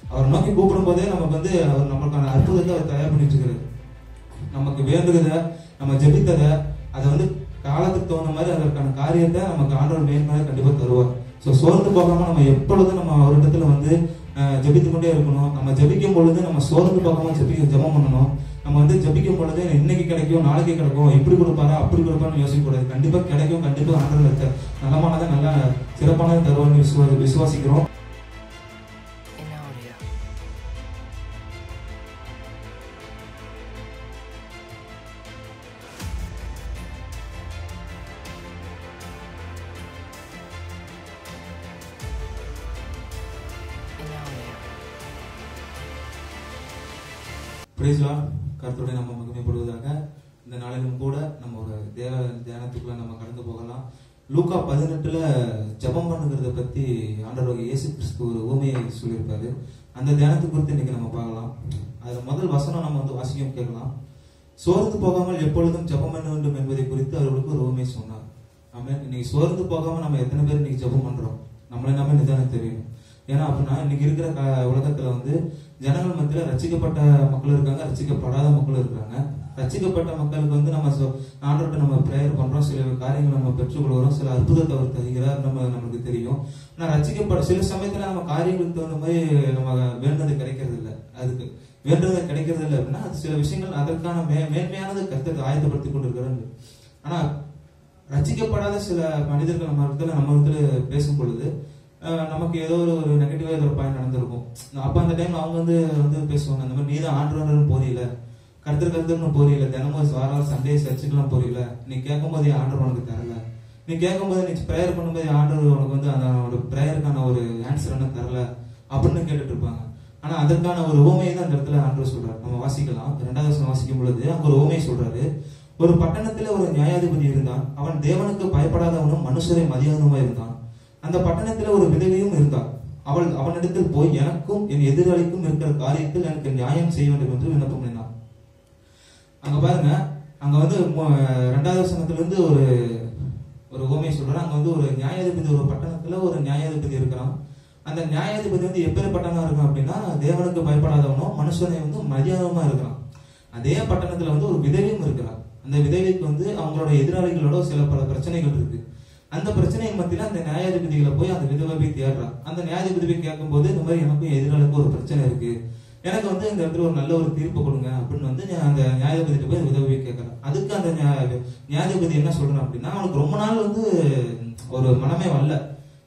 அவர் நோக்கி கூப்பிடும் போதே நமக்கு வந்து அவர் நம்மளுக்கான அற்புதத்தை அவர் தயார் பண்ணிட்டு இருக்கிறாரு நமக்கு வேண்டுகிறத நம்ம ஜெபித்தத அதை வந்து காலத்துக்கு தகுந்த மாதிரி அதற்கான காரியத்தை நமக்கு ஆண்டவர் மேன்மையாக கண்டிப்பா தருவார் ஸோ சோர்ந்து போகாம நம்ம எப்பொழுதும் நம்ம அவரிடத்துல வந்து அஹ், ஜெபித்து கொண்டே இருக்கணும் நம்ம ஜெபிக்கும் பொழுது நம்ம சோர்ந்து போகாம ஜெபி ஜெபம் பண்ணணும் நம்ம வந்து ஜெபிக்கும் பொழுது இன்னைக்கு கிடைக்கும் நாளைக்கு கிடைக்கும் இப்படி கொடுப்பாரா அப்படி கொடுப்பான்னு யோசிக்கக்கூடாது கண்டிப்பா கிடைக்கும் கண்டிப்பா ஆண்டவர் நலமானதை நல்ல சிறப்பானதை தருவார்னு விசுவா விசுவாசிக்கிறோம் in audio. In audio. பிரைஸ்லா கருத்துடைய நம்ம மகிமைப்படுவதாக இந்த நாளிலும் கூட நம்ம ஒரு தேவ தியானத்துக்குள்ள நம்ம கடந்து போகலாம் லூக்கா பதினெட்டுல ஜெபம் பண்ணுகிறத பத்தி ஆண்டவர் இயேசு கிறிஸ்து ஒரு ஊமையை சொல்லியிருப்பாரு அந்த தியானத்தை குறித்து இன்னைக்கு நம்ம பார்க்கலாம் அதுல முதல் வசனம் நம்ம வந்து வாசிக்கம் கேட்கலாம் சோர்ந்து போகாமல் எப்பொழுதும் ஜெபம் பண்ண வேண்டும் என்பதை குறித்து அவர்களுக்கு ஒரு ஊமை சொன்னார் ஆமென் இன்னைக்கு சோர்ந்து போகாம நம்ம எத்தனை பேர் இன்னைக்கு ஜெபம் பண்றோம் நம்மளை நாம நிதானம் தெரியும் ஏன்னா அப்படின்னா இன்னைக்கு இருக்கிற கா- உலகத்துல வந்து ஜனங்கள் மத்தியில ரச்சிக்கப்பட்ட மக்கள் இருக்காங்க ரச்சிக்கப்படாத மக்கள் இருக்காங்க ரச்சிக்கப்பட்ட மக்களுக்கு வந்து நம்ம சொ- ஆண்டவர்கிட்ட நம்ம ப்ரேயர் பண்றோம் சில காரியங்களை நம்ம பெற்றுக்கொள்கிறோம் சில அற்புதத்தை அவர் தருகிறார் நம்ம நமக்கு தெரியும் ஆனா ரச்சிக்கப்பட சில சமயத்துல நம்ம காரியங்களுக்கு தகுந்த மாதிரி நம்ம வேண்டது கிடைக்கிறது இல்ல அதுக்கு வேண்டது கிடைக்கிறது இல்லை அப்படின்னா அது சில விஷயங்கள் அதற்கான மே மேன்மையானது கருத்தை ஆயத்தப்படுத்தி கொண்டிருக்கிறாங்க ஆனா ரசிக்கப்படாத சில மனிதர்கள் நம்ம இடத்துல நம்ம இடத்துல பேசும் பொழுது அஹ், நமக்கு ஏதோ ஒரு ஒரு நெகட்டிவா ஏதோ ஒரு பாயிண்ட் நடந்திருக்கும் அப்ப அந்த டைம் அவங்க வந்து வந்து பேசுவாங்க அந்த மாதிரி நீ தான் ஆண்டு போறீல கருத்து கருத்துன்னு போறீல தினமும் வாரம் சண்டே சர்ச்சுக்கெல்லாம் போறீல நீ கேட்கும் போது ஆண்டர் உனக்கு தரல நீ கேட்கும் போது நீ ப்ரேயர் பண்ணும்போது ஆண்டவர் உனக்கு வந்து அந்த ஒரு ப்ரேயருக்கான ஒரு ஆன்சர் என்ன தரல அப்படின்னு கேட்டுட்டு இருப்பாங்க ஆனா அதற்கான ஒரு ஓமையை தான் அந்த இடத்துல ஆண்டவர் சொல்றாரு நம்ம வாசிக்கலாம் ரெண்டாவது வசனம் வாசிக்கும் பொழுது அங்க ஒரு ஓமையை சொல்றாரு ஒரு பட்டணத்துல ஒரு நியாயாதிபதி இருந்தான் அவன் தேவனுக்கு பயப்படாதவனும் மனுஷரை மதியாதவனுமா இருந்தான் அந்த பட்டணத்துல ஒரு விதவையும் இருந்தாள் அவள் அவனிடத்தில் போய் எனக்கும் என் எதிராளிக்கும் இருக்கிற காரியத்தில் எனக்கு நியாயம் செய்ய வேண்டும் என்று விண்ணப்பம் பண்ணினான் அங்க பாருங்க அங்க வந்து மு- ரெண்டாவது வசனத்துல இருந்து ஒரு ஒரு ஓமையை சொல்றாரு அங்க வந்து ஒரு நியாயாதிபதி ஒரு பட்டணத்துல ஒரு நியாயாதிபதி இருக்கிறான் அந்த நியாயாதிபதி வந்து எப்பேற்பட்டவனா இருக்கான் அப்படின்னா தேவனுக்கு பயப்படாதவனும் மனுஷனை வந்து மரியாதமா இருக்கிறான் அதே பட்டணத்துல வந்து ஒரு விதவையும் இருக்கிறான் அந்த விதவைக்கு வந்து அவங்களோட எதிராளிகளோட சில பல பிரச்சனைகள் இருக்கு அந்த பிரச்சனைகள் மத்தியில அந்த நியாயாதிபதிகளை போய் அந்த விதவை போய் தேடுறான் அந்த நியாயாதிபதி போய் கேட்கும்போது இந்த மாதிரி எனக்கும் எதிராளிக்கும் ஒரு பிரச்சனை இருக்கு எனக்கு வந்து இந்த இடத்துல ஒரு நல்ல ஒரு தீர்ப்பு கொடுங்க அப்படின்னு வந்து நான் அந்த நியாயாதிபதி போய் அந்த விதவை போய் கேட்கறேன் அதுக்கு அந்த நியா- நியாயாதிபதி என்ன சொல்றான் அப்படின்னா அவனுக்கு ரொம்ப நாள் வந்து ஒரு மனமே வரல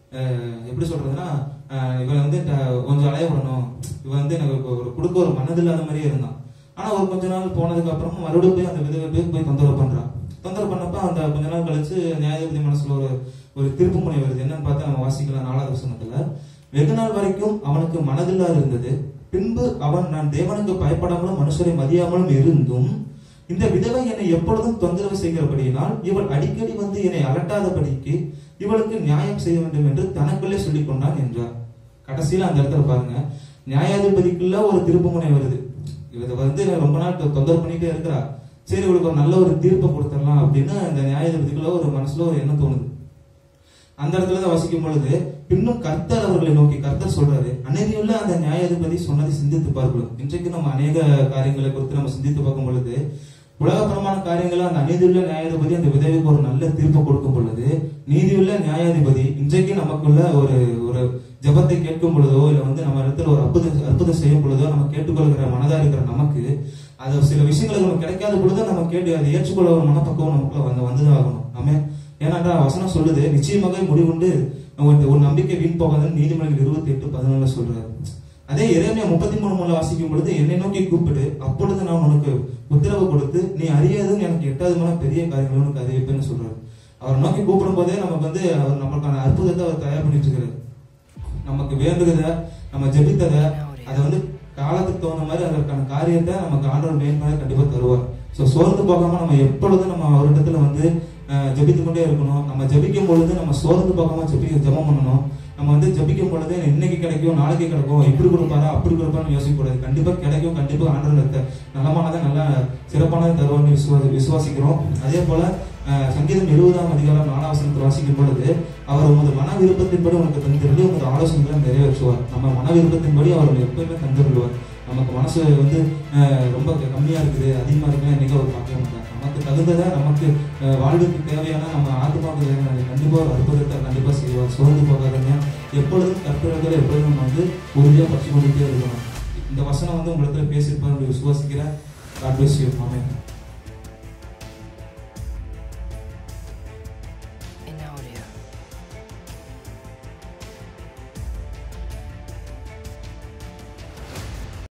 அஹ் எப்படி சொல்றதுன்னா அஹ் இவன் வந்து ட- கொஞ்சம் அலைய விடணும் இவன் வந்து எனக்கு ஒரு கொடுக்க ஒரு மனதில்லாத மாதிரியே இருந்தான் ஆனா ஒரு கொஞ்ச நாள் போனதுக்கு அப்புறம் மறுபடியும் போய் அந்த விதவை போய் போய் தொந்தரவு பண்றான் தொந்தரவு பண்ணப்ப அந்த கொஞ்ச நாள் கழிச்சு நியாயாதிபதி மனசுல ஒரு ஒரு திருப்பு முனை வருது என்னன்னு பார்த்தா நம்ம வாசிக்கலாம் நாலாவது வசனத்துல வெகு நாள் வரைக்கும் அவனுக்கு மனதில்லா இருந்தது பின்பு அவன் நான் தேவனுக்கு பயப்படாமலும் மனுஷரை மதியாமலும் இருந்தும் இந்த விதவை என்னை எப்பொழுதும் தொந்தரவு செய்கிறபடியினால் இவள் அடிக்கடி வந்து என்னை அலட்டாதபடிக்கு இவளுக்கு நியாயம் செய்ய வேண்டும் என்று தனக்குள்ளே சொல்லிக் கொண்டான் என்றார் கடைசியில அந்த இடத்துல பாருங்க நியாயாதிபதிக்குள்ள ஒரு திருப்புமுனை வருது இவ வந்து ரொம்ப நாள் தொ- தொந்தரவு பண்ணிட்டே இருக்கிறா சரி இவளுக்கு ஒரு நல்ல ஒரு தீர்ப்பை கொடுத்துடலாம் அப்படின்னு அந்த நியாயாதிபதிக்குள்ள ஒரு மனசுல ஒரு எண்ணம் தோணுது அந்த இடத்துல தான் வசிக்கும் பொழுது பின்னும் கர்த்தர் அவர்களை நோக்கி கர்த்தர் சொல்றாரு அநீதியுள்ள அந்த நியாயாதிபதி சொன்னதை சிந்தித்து பார்க்கலாம் இன்றைக்கு நம்ம அநேக காரியங்களை குறித்து நம்ம சிந்தித்து பார்க்கும் பொழுது உலகபரமான காரியங்களை அந்த அநீதியுள்ள நியாயாதிபதி அந்த விதவைக்கு ஒரு நல்ல தீர்ப்பு கொடுக்கும் பொழுது நீதியுள்ள நியாயாதிபதி இன்றைக்கு நமக்குள்ள ஒரு ஒரு ஜெபத்தை கேட்கும் பொழுதோ இல்ல வந்து நம்ம இடத்துல ஒரு அற்புதம் அற்புதம் செய்யும் பொழுதோ நம்ம கேட்டுக்கொள்கிற மனதா இருக்கிற நமக்கு அது சில விஷயங்களுக்கு நம்ம கிடைக்காத பொழுது நம்ம கேட்டு அதை ஏற்றுக்கொள்ள ஒரு மனப்பக்குவம் நமக்குள்ள வந்து வந்துதான் ஆகணும் ஆமே ஏன்னாடா வசனம் சொல்லுது நிச்சயமாக முடிவுண்டு ஒரு ஒரு நம்பிக்கை வீண் போகாதுன்னு நீதிமன்றங்கள் இருபத்தி எட்டு பதினாலு சொல்றாரு அதே இறைமையா முப்பத்தி மூணு மூலம் வாசிக்கும் பொழுது என்னை நோக்கி கூப்பிடு அப்பொழுது நான் உனக்கு உத்தரவு கொடுத்து நீ அறியாதுன்னு எனக்கு எட்டாவது மேல பெரிய காரியங்கள் உனக்கு அறிவிப்பேன்னு சொல்றாரு அவர் நோக்கி கூப்பிடும் போதே நமக்கு வந்து அவர் நம்மளுக்கான அற்புதத்தை அவர் தயார் பண்ணிட்டு இருக்கிறாரு நமக்கு வேண்டுகிறத நம்ம ஜெபித்தத அதை வந்து காலத்துக்கு தகுந்த மாதிரி அதற்கான காரியத்தை நமக்கு ஆண்டவர் மேன்மையாக கண்டிப்பா தருவார் ஸோ சோர்ந்து போகாம நம்ம எப்பொழுதும் நம்ம அவரிடத்துல வந்து அஹ், ஜெபித்து கொண்டே இருக்கணும் நம்ம ஜெபிக்கும் பொழுது நம்ம சோர்ந்து போகாம ஜெபி ஜெபம் பண்ணணும் நம்ம வந்து ஜெபிக்கும் பொழுது இன்னைக்கு கிடைக்கும் நாளைக்கு கிடைக்கும் இப்படி கொடுப்பாரா அப்படி கொடுப்பான்னு யோசிக்கக்கூடாது கண்டிப்பா கிடைக்கும் கண்டிப்பா ஆண்டவர் நலமானதை நல்ல சிறப்பானதை தருவார்னு விசுவா விசுவாசிக்கிறோம் அதே போல அஹ், சங்கீதம் எழுபதாம் அதிகாரம் நாலாம் வசனத்தில் வாசிக்கும் பொழுது அவர் உமது மன விருப்பத்தின்படி உனக்கு தந்திரலி உமது ஆலோசனைகளை நிறைவேற்றுவார் நம்ம மன விருப்பத்தின்படி அவர் எப்பவுமே தந்துருவார் நமக்கு மனசு வந்து அஹ், ரொம்ப கம்மியா இருக்குது அதிகமா இருக்குன்னா என்னைக்கு அவர் பார்க்க மாட்டார் நமக்கு தகுந்ததை நமக்கு அஹ், வாழ்வுக்கு தேவையான நம்ம ஆத்மாவுக்கு தேவையான கண்டிப்பா ஒரு அற்புதத்தை கண்டிப்பா செய்வார் சோர்ந்து போகாதீங்க எப்பொழுதும் கற்பனை எப்பொழுதும் நம்ம வந்து உறுதியா பற்றி கொண்டுட்டே இருக்கணும் இந்த வசனம் வந்து உங்களுக்கு பேசியிருப்பார் விசுவாசிக்கிறேன் God bless you. Amen.